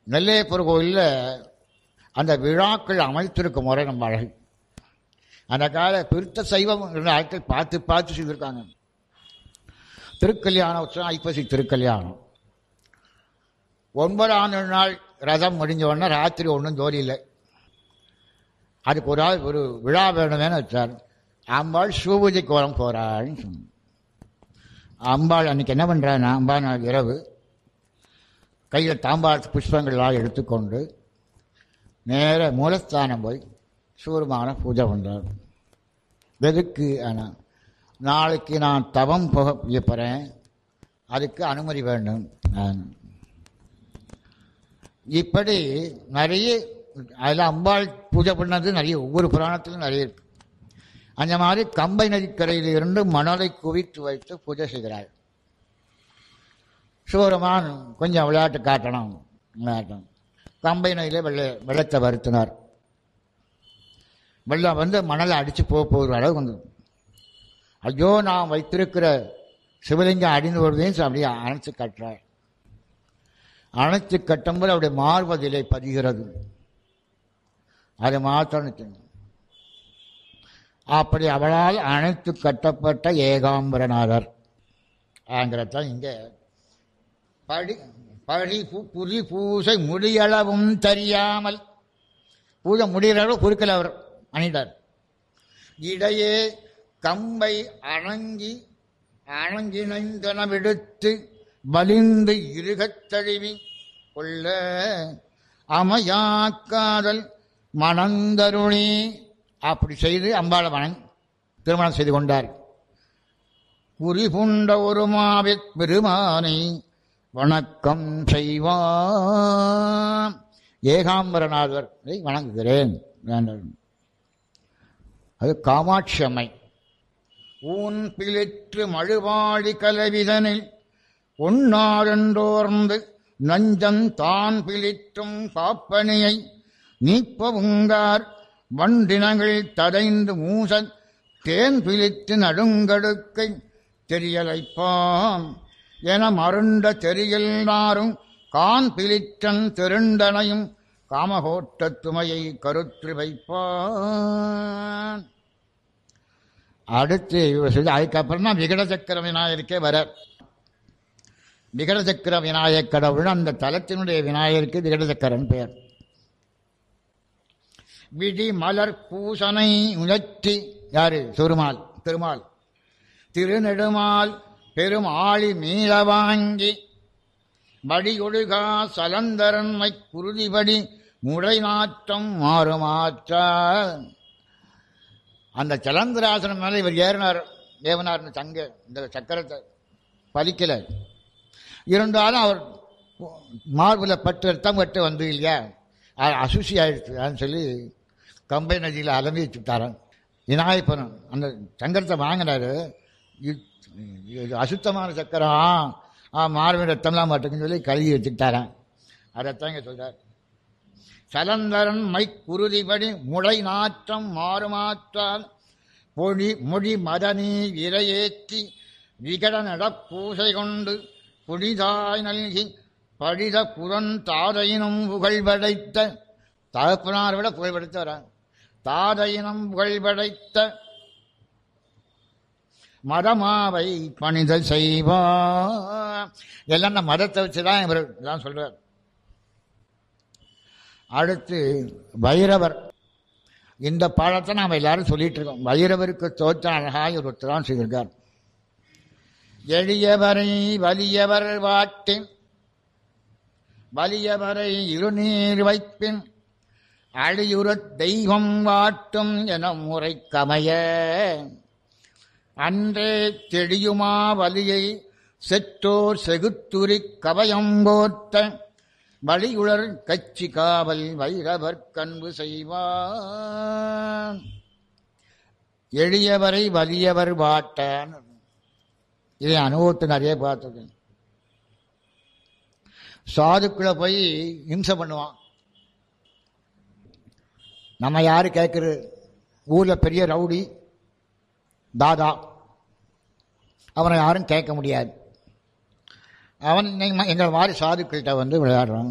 நெல்லையப்பர் கோயிலில் அந்த விழாக்கள் அமைத்திருக்கும் முறை நம்ம அழகு அந்த கால பிரித்த சைவம் இருந்த ஆட்கள் பார்த்து பார்த்து செய்திருக்காங்க திருக்கல்யாண உற்சவம் ஐப்பசி திருக்கல்யாணம் ஒன்பதாம் நாள் ரதம் முடிஞ்ச உடனே ராத்திரி ஒன்றும் ஜோடி இல்லை அதுக்கு ஒரு ஆள் ஒரு விழா வேணுமேனு வச்சார் அம்பாள் சிவபூஜை கோலம் போகிறாள்னு சொன்னார் அம்பாள் அன்னைக்கு என்ன பண்ணுறான்னா அம்பாள் நாள் இரவு கையில் தாம்பாளத்து புஷ்பங்கள்லாம் எடுத்துக்கொண்டு நேர மூலஸ்தானம் போய் சூரமான பூஜை பண்ணுறார் எதுக்கு ஆனால் நாளைக்கு நான் தவம் புக போகிறேன் அதுக்கு அனுமதி வேண்டும் நான் இப்படி நிறைய அதில் அம்பாள் பூஜை பண்ணது நிறைய ஒவ்வொரு புராணத்திலும் நிறைய இருக்கு அந்த மாதிரி கம்பை நதிக்கரையில் இருந்து மணலை குவித்து வைத்து பூஜை செய்கிறாள் சிவருமான் கொஞ்சம் விளையாட்டு காட்டணும் விளையாட்டம் கம்பை நதியில் வெள்ள வெள்ளத்தை வருத்தினார் வெள்ளம் வந்து மணலை அடித்து போக போகிற அளவு வந்து ஐயோ நான் வைத்திருக்கிற சிவலிங்கம் அடிந்து வருவதையும் அப்படியே அணைச்சு கட்டுறாள் அணைச்சு கட்டும்போது அவருடைய மார்பதிலை பதிகிறது அது மாத்திரம் அப்படி அவளால் அணைத்து கட்டப்பட்ட ஏகாம்பரநாதர் ஆங்கிறதான் இங்கே படி பழி பூ புரி பூசை முடியளவும் தெரியாமல் பூஜை முடிகிற அளவு குறுக்கல அவர் அணிட்டார் இடையே கம்பை அணங்கி அணங்கிணைந்தன விடுத்து வலிந்து இருகத் தழுவி கொள்ள அமையாக்காதல் மணந்தருளி அப்படி செய்து அம்பாளை வணங் திருமணம் செய்து கொண்டார் குறிபுண்ட ஒரு மாவிற் பெருமானை வணக்கம் செய்வான் ஏகாம்பரநாதர் வணங்குகிறேன் வேண்டாம் அது காமாட்சி அம்மை ஊன் பிளிற்று மழுவாழி கலவிதனில் ஒன்னாரென்றோர்ந்து நஞ்சம் தான் பிளிற்றும் பாப்பனையை நீப்பவுங்கார் வண்டினங்கள் தடைந்து மூசல் தேன் பிளித்து நடுங்கடுக்கை தெரியலைப்பாம் என மருண்ட தெரியல்னாரும் கான் பிளிற்றன் திருண்டனையும் காமகோட்ட துமையை கருத்து வைப்பான் அடுத்து இவர் சொல்லி அதுக்கப்புறம் தான் விகட சக்கர விநாயகருக்கே வர விகட சக்கர விநாயகர் கடவுள் அந்த தலத்தினுடைய விநாயகருக்கு விகட சக்கரன் பெயர் விடி மலர் பூசனை உணர்த்தி யாரு திருமால் திருமால் திருநெடுமால் பெரும் ஆளி மீள வாங்கி வடியொழுகா சலந்தரன்மை குருதிபடி முடை நாற்றம் மாறுமாற்றால் அந்த சலந்தராசனம் மேலே இவர் ஏறினார் ஏவனார்னு சங்க இந்த சக்கரத்தை பலிக்கல இருந்தாலும் அவர் மார்பில் பட்டு ரத்தம் பட்டு வந்து இல்லையா அது அசுசி ஆயிடுச்சுன்னு சொல்லி கம்பை நதியில் அலம்பி வச்சுட்டாரான் விநாயகப்பனும் அந்த சங்கரத்தை வாங்கினாரு இது இது அசுத்தமான சக்கரம் ஆ மார்பின் ரத்தம்லாம் மாட்டுக்குன்னு சொல்லி கழுவி வச்சுக்கிட்டாரான் அதைத்தான் இங்கே சொல்கிறார் சலந்தரன் மை குருதிபடி முளை நாற்றம் மாறுமாற்றால் பொடி மொழி மதனி விரையேற்றி விகட நடப்பூசை கொண்டு புனிதாய் நல்கி படித புறன் தாதையினும் புகழ் படைத்த தகப்பனார் விட புகழ் படைத்தவரான் தாதையினம் புகழ் படைத்த மதமாவை பணிதல் செய்வா எல்லாம் இந்த மதத்தை வச்சுதான் இவர் தான் சொல்றார் அடுத்து வைரவர் இந்த பாடத்தை நாம் எல்லாரும் சொல்லிட்டு இருக்கோம் வைரவருக்கு தோற்ற அழகாய் ஒரு தான் செய்திருக்கார் எளியவரை வலியவர் வாட்டின் வலியவரை இருநீர் வைப்பின் அழியுறத் தெய்வம் வாட்டும் என முறை கமைய அன்றே தெளியுமா வலியை செற்றோர் செகுத்துரி கவயம்போத்த வழியுளர் கச்சி காவல் வைரவர் கண்பு செய்வான் எளியவரை வலியவர் வாட்டான் இதை அனுபவத்தை நிறைய பார்த்துருக்கேன் சாதுக்குள்ள போய் இம்சை பண்ணுவான் நம்ம யாரு கேட்குறது ஊர்ல பெரிய ரவுடி தாதா அவனை யாரும் கேட்க முடியாது அவன் எங்கள் மாதிரி சாதுக்கள்கிட்ட வந்து விளையாடுறான்